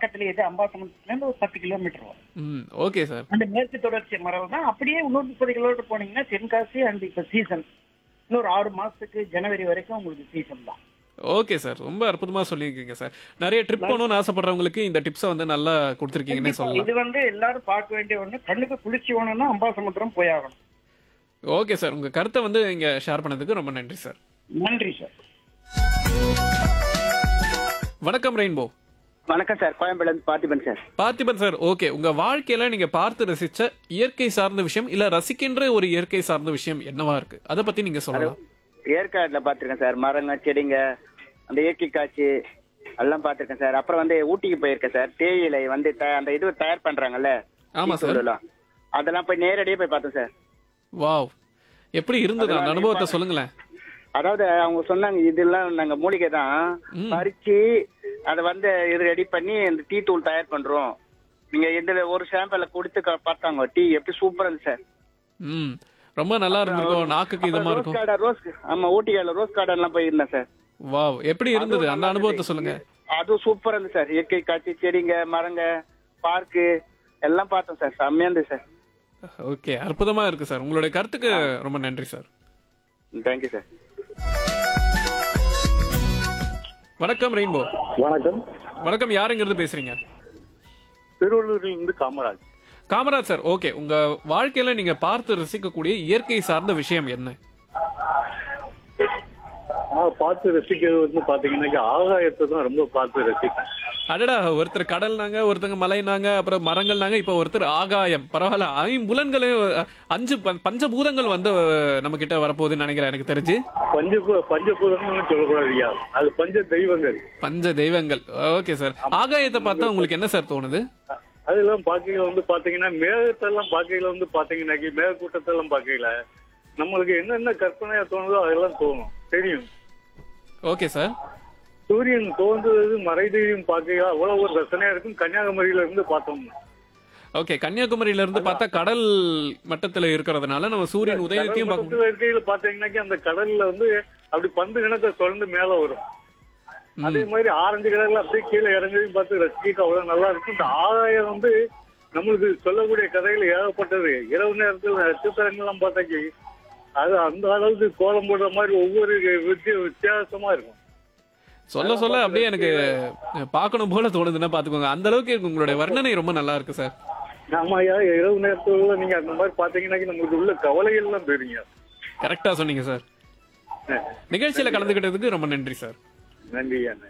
பக்கத்துல இது அம்பாசமுத்திரத்துல இருந்து ஒரு பத்து கிலோமீட்டர் வரும் ம் ஓகே சார் அந்த மேற்கு தொடர்ச்சி மரம் தான் அப்படியே இன்னொரு முப்பது கிலோமீட்டர் போனீங்கன்னா தென்காசி அண்ட் இப்ப சீசன் இன்னொரு ஆறு மாசத்துக்கு ஜனவரி வரைக்கும் உங்களுக்கு சீசன் தான் ஓகே சார் ரொம்ப அற்புதமா சொல்லியிருக்கீங்க சார் நிறைய ட்ரிப் போகணும்னு ஆசைப்படுறவங்களுக்கு இந்த டிப்ஸை வந்து நல்லா கொடுத்துருக்கீங்கன்னே சொல்லலாம் இது வந்து எல்லாரும் பார்க்க வேண்டிய ஒண்ணு கண்ணுக்கு குளிர்ச்சி வேணும்னா அம்பாசமுத்திரம் போய் ஆகணும் ஓகே சார் உங்க கருத்தை வந்து இங்க ஷேர் பண்ணதுக்கு ரொம்ப நன்றி சார் நன்றி சார் வணக்கம் ரெயின்போ வணக்கம் சார் கோயம்பேடுல இருந்து Parthiban sir Parthiban sir okay உங்க வாழ்க்கையில நீங்க பார்த்து ரசிச்ச இயற்கை சார்ந்த விஷயம் இல்ல ரசிக்கின்ற ஒரு இயற்கை சார்ந்த விஷயம் என்னவா இருக்கு அதை பத்தி நீங்க சொல்லலாம் ஏற்காடுல பார்த்திருக்கேன் சார் மரங்க செடிங்க அந்த இயற்கை காட்சி எல்லாம் பார்த்திருக்கேன் சார் அப்புறம் வந்து ஊட்டிக்கு போயிருக்கேன் சார் தேயிலை வந்து த- அந்த இது தயார் பண்றாங்கல்ல ஆமா சார் தூளெல்லாம். அதெல்லாம் போய் நேரடியாக போய் பார்த்தேன் சார் வாவ் எப்படி இருந்தது அந்த அனுபவத்தை சொல்லுங்களேன் அதாவது அவங்க சொன்னாங்க இதெல்லாம் நாங்க மூலிகை தான் ம். பறிச்சு அதை வந்து இது ரெடி பண்ணி இந்த டீ தூள் தயார் பண்றோம் நீங்க இதுல ஒரு சாம்பிள கொடுத்து க- பார்த்தாங்க டீ எப்படி சூப்பரா இருந்துச்சு சார் ம் ரொம்ப நல்லா இருந்திருக்கும் நாக்குக்கு இதமா ரோஸ் இருக்கும் கார்டன் ரோஸ் ஆமா ஊட்டிக்கால ரோஸ் கார்டன் எல்லாம் போயிருந்தேன் சார் வாவ் எப்படி இருந்தது அந்த அனுபவத்தை சொல்லுங்க அது சூப்பரா இருந்துச்சு சார் இயற்கை காட்சி செடிங்க மரங்க பார்க்கு எல்லாம் பார்த்தோம் சார் செம்மையா இருந்துச்சு சார் ஓகே அற்புதமா இருக்கு சார் உங்களுடைய கருத்துக்கு ரொம்ப நன்றி சார் தேங்க்யூ சார் வணக்கம் ரெயின்போ வணக்கம் வணக்கம் யாருங்கிறது பேசுறீங்க திருவள்ளூரில் இருந்து காமராஜ் காமராஜ் சார் ஓகே உங்க வாழ்க்கையில நீங்க பார்த்து ரசிக்கக்கூடிய இயற்கை சார்ந்த விஷயம் என்ன நான் பார்த்து ரசிக்கிறது வந்து பாத்தீங்கன்னாக்கா ஆகாயத்தை தான் ரொம்ப பார்த்து ரசிப்பேன் அடடா ஒருத்தர் கடல்னாங்க ஒருத்தங்க மலைனாங்க அப்புறம் மரங்கள்னாங்க இப்போ ஒருத்தர் ஆகாயம் பரவாயில்ல ஐம்புலன்களே அஹ், அஞ்சு ப- பஞ்சபூதங்கள் வந்து நம்ம கிட்ட வரப்போகுதுன்னு நினைக்கிறேன் எனக்கு தெரிஞ்சு பஞ்ச பஞ்சபூதங்கள்னு சொல்லக்கூடாது ஐயா அது பஞ்ச தெய்வங்கள் பஞ்ச தெய்வங்கள் ஓகே சார் ஆகாயத்தை பார்த்தா உங்களுக்கு என்ன சார் தோணுது அதெல்லாம் பார்க்கையில வந்து பாத்தீங்கன்னா மேகத்தெல்லாம் பார்க்கையில வந்து பாத்தீங்கன்னாக்கி மேகக்கூட்டத்தெல்லாம் பார்க்கையில நம்மளுக்கு என்னென்ன கற்பனையா தோணுதோ அதெல்லாம் தோணும் தெரியும் ஓகே சார் சூரியன் தோன்றுவது மறைதையும் பார்க்கையில அவ்வளவு ஒரு ரசனையா இருக்கும் கன்னியாகுமரியில இருந்து பார்த்தோம்னா ஓகே கன்னியாகுமரியில இருந்து பார்த்தா கடல் மட்டத்துல இருக்கிறதுனால நம்ம சூரியன் உதயத்தையும் பார்க்க முடியும் கடல் இருக்கையில பாத்தீங்கன்னாக்கி அந்த கடல்ல வந்து அப்படி பந்து கிணத்தை தொடர்ந்து மேல வரும் அதே மாதிரி ஆரஞ்சு கலர்ல அப்படியே கீழே இறங்கி பார்த்து ரசிக்க அவ்வளவு நல்லா இருக்கும் இந்த ஆதாயம் வந்து நம்மளுக்கு சொல்லக்கூடிய கதைகள் ஏகப்பட்டது இரவு நேரத்தில் நட்சத்திரங்கள்லாம் பார்த்தாக்கி அது அந்த அளவுக்கு கோலம் போடுற மாதிரி ஒவ்வொரு வித்திய வித்தியாசமா இருக்கும் சொல்ல சொல்ல அப்படியே எனக்கு பார்க்கணும் போல தோணுதுன்னா பாத்துக்கோங்க அந்த அளவுக்கு இருக்கு உங்களுடைய வர்ணனை ரொம்ப நல்லா இருக்கு சார் ஆமாயா இரவு நேரத்துல நீங்க அந்த மாதிரி பாத்தீங்கன்னாக்கி நம்மளுக்கு உள்ள கவலைகள் எல்லாம் தெரியும் கரெக்டா சொன்னீங்க சார் நிகழ்ச்சியில கலந்துக்கிட்டதுக்கு ரொம்ப நன்றி சார் நன்றி அண்ணன்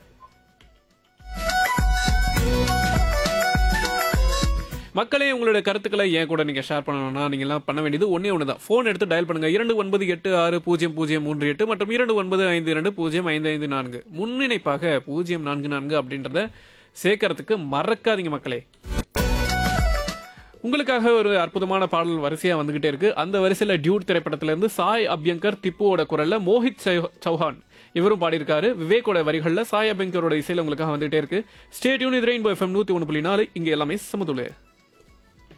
மக்களே உங்களுடைய கருத்துக்களை ஏன் கூட நீங்க ஷேர் பண்ணணும்னா நீங்க எல்லாம் பண்ண வேண்டியது ஒண்ணே ஒன்று தான் ஃபோன் எடுத்து டயல் பண்ணுங்க இரண்டு ஒன்பது எட்டு ஆறு பூஜ்ஜியம் பூஜ்ஜியம் மூன்று எட்டு மற்றும் இரண்டு ஒன்பது ஐந்து இரண்டு பூஜ்ஜியம் ஐந்து ஐந்து நான்கு முன்னிணைப்பாக பூஜ்ஜியம் நான்கு நான்கு அப்படின்றத சேர்க்கறதுக்கு மறக்காதீங்க மக்களே உங்களுக்காக ஒரு அற்புதமான பாடல் வரிசையா வந்துகிட்டே இருக்கு அந்த வரிசையில டியூட் திரைப்படத்துல இருந்து சாய் அபியங்கர் திப்புவோட குரல்ல மோஹித் சௌ- சௌஹான் இவரும் பாடியிருக்காரு விவேக்கோட வரிகள்ல சாய் அபியங்கரோட இசையில உங்களுக்காக வந்துகிட்டே இருக்கு ஸ்டேட்யூன் இது ரெயின்போ எஃப்எம் நூத்தி ஒன்று புள்ளி நாலு இங்க எல்லாமே சமதுள்ள